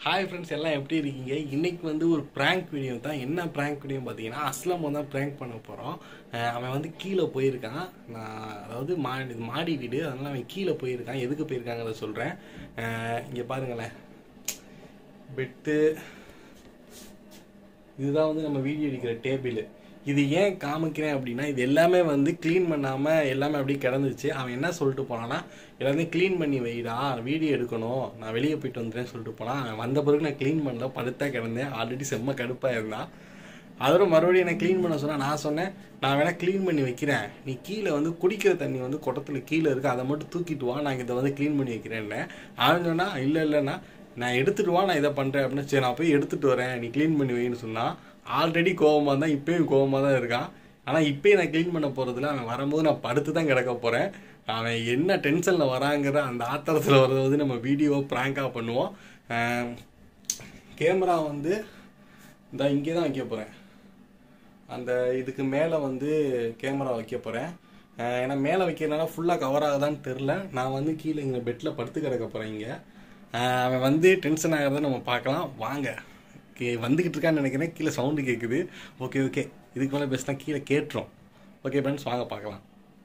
Hi friends எல்லாம் எப்படி இருக்கீங்க இன்னைக்கு வந்து ஒரு ப்ராங்க் வீடியோ தான் என்ன ப்ராங்க் வீடியோ பார்த்தீங்கன்னா அஸ்லம் தான் ப்ராங்க் பண்ண போகிறோம் அவன் வந்து கீழே போயிருக்கான் நான் அதாவது மா இது மாடி வீடு அதனால அவன் கீழே போயிருக்கான் எதுக்கு போயிருக்காங்கிறத சொல்கிறேன் இங்கே பாருங்களேன் பெட்டு இதுதான் வந்து நம்ம வீடியோ எடுக்கிற டேபிள் இது ஏன் காமிக்கிறேன் அப்படின்னா இது எல்லாமே வந்து க்ளீன் பண்ணாமல் எல்லாமே அப்படியே கிடந்துச்சு அவன் என்ன சொல்லிட்டு போனான்னா எல்லாத்தையும் க்ளீன் பண்ணி வைடா வீடியோ எடுக்கணும் நான் வெளியே போயிட்டு வந்துட்டேன்னு சொல்லிட்டு போனான் அவன் வந்த பிறகு நான் க்ளீன் பண்ணல படுத்தா கிடந்தேன் ஆல்ரெடி செம்ம கடுப்பாக இருந்தான் அதோட மறுபடியும் என்ன க்ளீன் பண்ண சொன்னா நான் சொன்னேன் நான் வேணா க்ளீன் பண்ணி வைக்கிறேன் நீ கீழே வந்து குடிக்கிற தண்ணி வந்து குடத்துல கீழே இருக்கு அதை மட்டும் தூக்கிட்டு வா நான் இதை வந்து க்ளீன் பண்ணி வைக்கிறேன்னு அவன் சொன்னா இல்லை இல்லைண்ணா நான் எடுத்துட்டு வா நான் இதை பண்ணுறேன் அப்படின்னு சரி நான் போய் எடுத்துட்டு வரேன் நீ க்ளீன் பண்ணி வைன்னு சொன்னான் ஆல்ரெடி கோவமாக தான் இப்பயும் கோவமாக தான் இருக்கான் ஆனால் இப்பயும் நான் க்ளீன் பண்ண போகிறதுல அவன் வரும்போது நான் படுத்து தான் கிடக்க போகிறேன் அவன் என்ன டென்ஷனில் வராங்கிற அந்த ஆத்திரத்தில் வர்றது வந்து நம்ம வீடியோவை ப்ராங்காக பண்ணுவோம் கேமரா வந்து இந்த இங்கே தான் வைக்க போகிறேன் அந்த இதுக்கு மேலே வந்து கேமரா வைக்க போகிறேன் ஏன்னா மேலே வைக்கிறதுனால ஃபுல்லாக கவர் ஆகுதான்னு தெரில நான் வந்து கீழே இங்கே பெட்டில் படுத்து கிடக்க போகிறேன் இங்கே அவன் வந்து டென்ஷன் ஆகிறத நம்ம பார்க்கலாம் வாங்க கே வந்துக்கிட்டு இருக்கான்னு நினைக்கிறேன் கீழே சவுண்டு கேட்குது ஓகே ஓகே இதுக்கு மேலே பேசினா கீழே கேட்டுரும் ஓகே ஃப்ரெண்ட்ஸ் வாங்க பார்க்கலாம்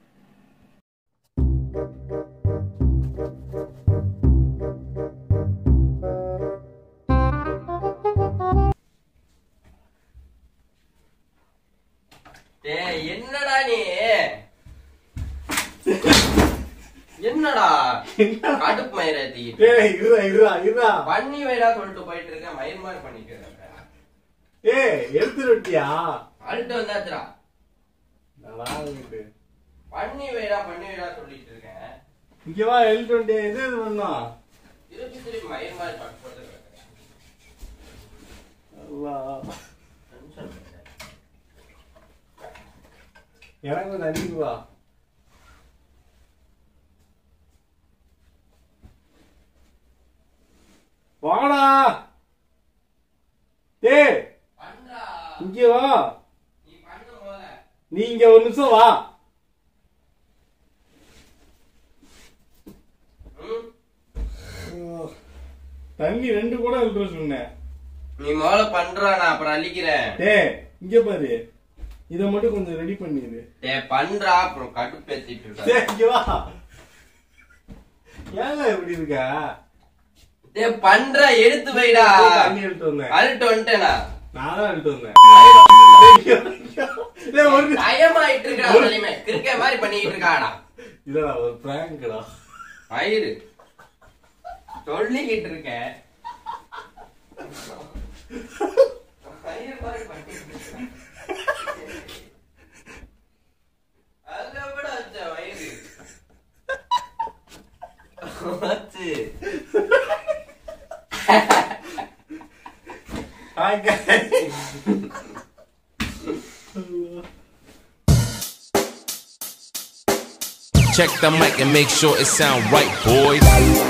டேய் என்னடா நீ என்னடா கடுப்பு மயிர ஏத்திக்கிட்டு ஏய் இருடா இருடா இருடா பண்ணி வைடா சொல்லிட்டு போயிட்டு இருக்கேன் மயிர் மாதிரி பண்ணிட்டு இருக்கேன் ஏய் எடுத்து ரொட்டியா அழுட்டு வந்தாச்சுடா நல்லா இருக்கு பண்ணி வைடா பண்ணி வைடா சொல்லிட்டு இருக்கேன் இங்க வா எழுத்து ரொட்டியா எது இது பண்ணோம் திருப்பி திருப்பி மயிர் மாதிரி பண்ணி போட்டு எனக்கு கொஞ்சம் அடிக்கு வா வாடா டேய் பண்றா இங்க வா நீ பண்ணு போல நீ இங்க ஒரு நிமிஷம் வா ம்? தண்ணி ரெண்டு கூட எழுதுற சொன்னேன் நீ முதல்ல பண்றா நான் அப்புறம் அழிக்கிறேன் டேய் இங்க பாரு இத மட்டும் கொஞ்சம் ரெடி பண்ணிடு டேய் பண்றா அப்புறம் கடுப்பு ஏத்திட்டு இருக்க டேய் இங்க வா ஏங்க இப்படி இருக்க டேய் பண்ற எடுத்து வைடா தண்ணி எடுத்து வந்தேன் அழுட்டு வந்துட்டேனா நான் தான் எடுத்து வந்தேன் டேய் ஒரு நிமிஷம். பயமாயிட்டு இருக்கா தலைமை கிறுக்க மாதிரி பண்ணிட்டு இருக்காடா இல்லடா ஒரு பிராங்க்டா மயிறு சொல்லிக்கிட்டு இருக்கேன் மயிறு மாதிரி பண்ணிட்டு இருக்கேன். அதை விட வச்ச மயிறு. வச்சு. Hi guys. Check the mic and make sure it sound right, boys.